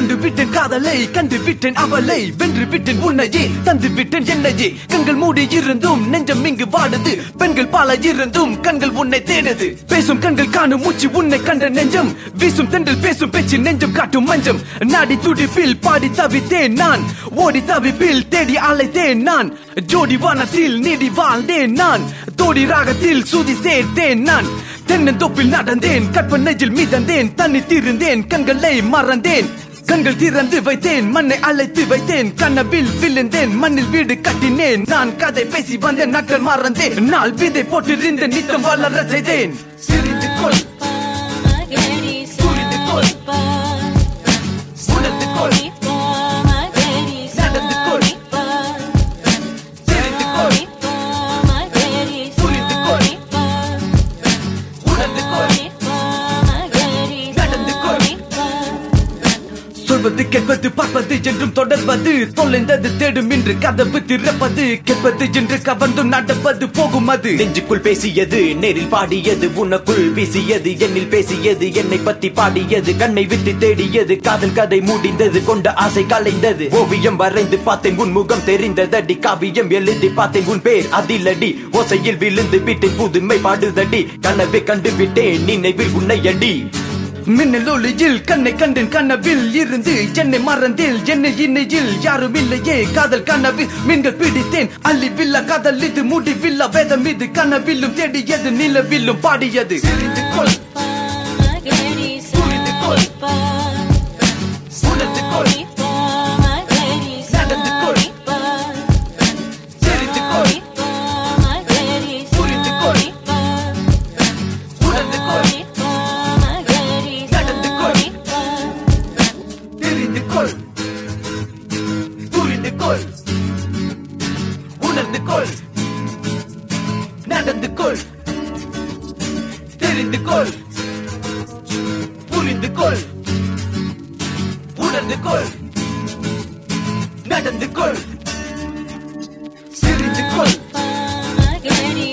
கொண்டு விட்டேன் காதலை கண்டு விட்டேன் அவளை வென்று விட்டேன் உன்னையே தந்து விட்டேன் என்னையே கண்கள் மூடி இருந்தும் நெஞ்சம் இங்கு வாடுது பெண்கள் பல இருந்தும் கண்கள் உன்னை தேடுது பேசும் கண்கள் காணும் மூச்சு உன்னை கண்ட நெஞ்சம் வீசும் தென்றல் பேசும் பேச்சு நெஞ்சம் காட்டும் மஞ்சம் நாடி துடிப்பில் பாடி தவித்தேன் நான் ஓடி தவிப்பில் தேடி அலைத்தேன் நான் ஜோடி வானத்தில் நீடி வாழ்ந்தேன் நான் தோடி ராகத்தில் சுதி சேர்த்தேன் நான் தென்னந்தோப்பில் நடந்தேன் கற்பனையில் மிதந்தேன் தண்ணி தீர்ந்தேன் கண்களை மறந்தேன் கண்கள் திறந்து வைத்தேன் மண்ணை அழைத்து வைத்தேன் கனவில் விழுந்தேன் மண்ணில் வீடு கட்டினேன் நான் கதை பேசி வந்தேன் நாட்கள் மறந்தேன் நாள் விதை போட்டிருந்த நித்தம் வளர செய்தேன் சிரித்து கொள் புரிந்து கொள். உணர்ந்து கொள். நடந்து கொள். தெரிந்து கொள். புரிந்து கொள். உணர்ந்து கொள். நடந்து கொள். சொல்வது கேட்பது பார்ப்பது என்றும் தொடர்வது தொலைந்தது தேடும் இன்று கதவு திறப்பது கேட்பது என்று கவர்ந்தும் நடப்பது போகும் அது நெஞ்சுக்குள் பேசியது நேரில் பாடியது உனக்குள் வீசியது என்னில் பேசியது என்னை பத்தி பாடியது கண்ணை விட்டு தேடியது காதல் கதை முடிந்தது கொண்ட ஆசை கலைந்தது ஓவியம் வரைந்து பார்த்தேன் உன் முகம் தெரிந்ததடி காவியம் எழுதி பார்த்தேன் உன் பேர் அதிலடி ஓசையில் விழுந்து விட்டேன் புதுமை பாடுதடி கனவை கண்டு விட்டேன் நினைவில் உன்னை அடி மின்னல் ஒளியில் கண்ணை கண்டேன் கனவில் இருந்து என்னை மறந்தேன் என்னை இன்னையில் யாரும் இல்லையே காதல் கனவில் மீன்கள் பிடித்தேன் அள்ளி வில்லா காதல் இது முடிவில்லா வேதம் இது கனவிலும் தேடியது நிலவிலும் பாடியது சிரித்து கொள் புரிந்து கொள். உணர்ந்து கொள். நடந்து கொள். தெரிந்து கொள். புரிந்து கொள். உணர்ந்து கொள். நடந்து கொள். தெரிந்து கொள் புரிந்து கொள் உணர்ந்து கொள் நடந்து கொள் தெரிந்து கொள் புரிந்து கொள் உணர்ந்து கொள் நடந்து கொள் சிரிந்து கொள் Spaghetti